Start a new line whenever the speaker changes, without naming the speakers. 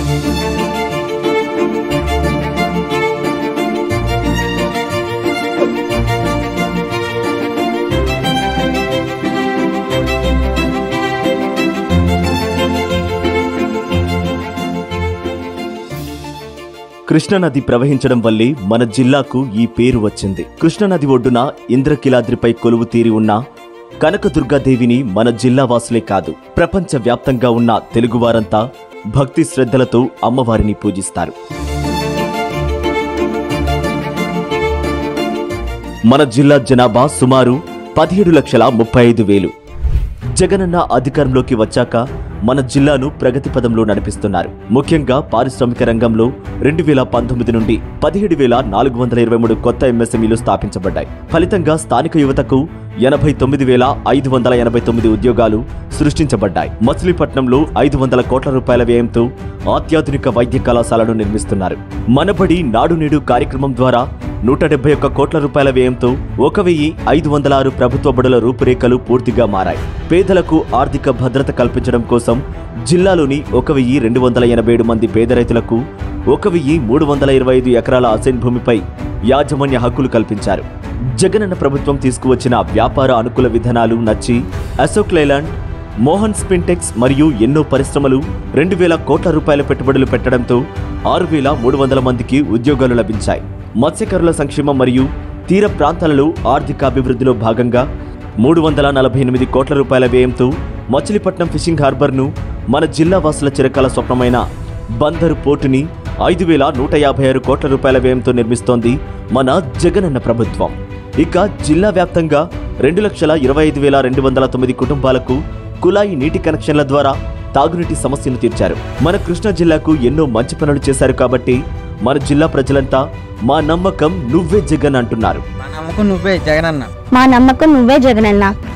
కృష్ణానది ప్రవహించడం వల్లే మన జిల్లాకు ఈ పేరు వచ్చింది కృష్ణానది ఒడ్డున ఇంద్రకిలాద్రిపై కొలువు తీరి ఉన్న కనకదుర్గాదేవిని మన జిల్లా వాసులే కాదు ప్రపంచ వ్యాప్తంగా ఉన్న తెలుగువారంతా భక్తి శ్రద్ధలతో అమ్మవారిని పూజిస్తారు మన జిల్లా జనాభా సుమారు పదిహేడు లక్షల ముప్పై ఐదు వేలు జగనన్న అధికారంలోకి వచ్చాక మన జిల్లాను ప్రగతి పదంలో నడిపిస్తున్నారు ముఖ్యంగా పారిశ్రామిక రంగంలో రెండు వేల పంతొమ్మిది నుండి పదిహేడు వేల నాలుగు వందల ఇరవై మూడు కొత్త ఎంఎస్ఎంఈలు స్థాపించబడ్డాయి ఫలితంగా స్థానిక యువతకు ఎనభై తొమ్మిది వేల ఐదు వందల ఎనభై తొమ్మిది ఉద్యోగాలు సృష్టించబడ్డాయి మచిలీపట్నంలో ఐదు వందల కోట్ల రూపాయల వ్యయంతో అత్యాధునిక వైద్య కళాశాలను నిర్మిస్తున్నారు మనబడి నాడు నేడు కార్యక్రమం ద్వారా నూట డెబ్బై ఒక్క కోట్ల రూపాయల వ్యయంతో ఒక వెయ్యి ఐదు వందల ఆరు ప్రభుత్వ బడుల రూపురేఖలు పూర్తిగా మారాయి పేదలకు ఆర్థిక భద్రత కల్పించడం కోసం జిల్లాలోని ఒక వెయ్యి రెండు వందల ఎనభై ఏడు మంది పేద రైతులకు ఒక వెయ్యి మూడు వందల ఇరవై ఐదు ఎకరాల అసైన్ భూమిపై యాజమాన్య హక్కులు కల్పించారు జగనన్న ప్రభుత్వం తీసుకువచ్చిన వ్యాపార అనుకూల విధానాలు నచ్చి అశోక్ లైలాండ్ మోహన్ స్పిన్టెక్స్ మరియు ఎన్నో పరిశ్రమలు రెండు వేల కోట్ల రూపాయల పెట్టుబడులు పెట్టడంతో ఆరు వేల మూడు వందల మందికి ఉద్యోగాలు లభించాయి మత్స్యకారుల సంక్షేమం మరియు తీర ప్రాంతాలలో ఆర్థికాభివృద్ధిలో భాగంగా మూడు వందల నలభై ఎనిమిది కోట్ల రూపాయల వ్యయంతో మచిలీపట్నం ఫిషింగ్ హార్బర్ను మన జిల్లా వాసుల చిరకాల స్వప్నమైన బందరు పోర్టుని ఐదు వేల నూట యాభై ఆరు కోట్ల రూపాయల వ్యయంతో నిర్మిస్తోంది మన జగనన్న ప్రభుత్వం ఇక జిల్లా వ్యాప్తంగా రెండు లక్షల ఇరవై ఐదు వేల రెండు వందల తొమ్మిది కుటుంబాలకు కుళాయి నీటి కనెక్షన్ల ద్వారా తాగునీటి సమస్యను తీర్చారు మన కృష్ణా జిల్లాకు ఎన్నో మంచి పనులు చేశారు కాబట్టి మన జిల్లా ప్రజలంతా మా నమ్మకం నువ్వే జగన్ అంటున్నారు
మా నమ్మకం నువ్వే జగనన్న
మా నమ్మకం నువ్వే జగనన్న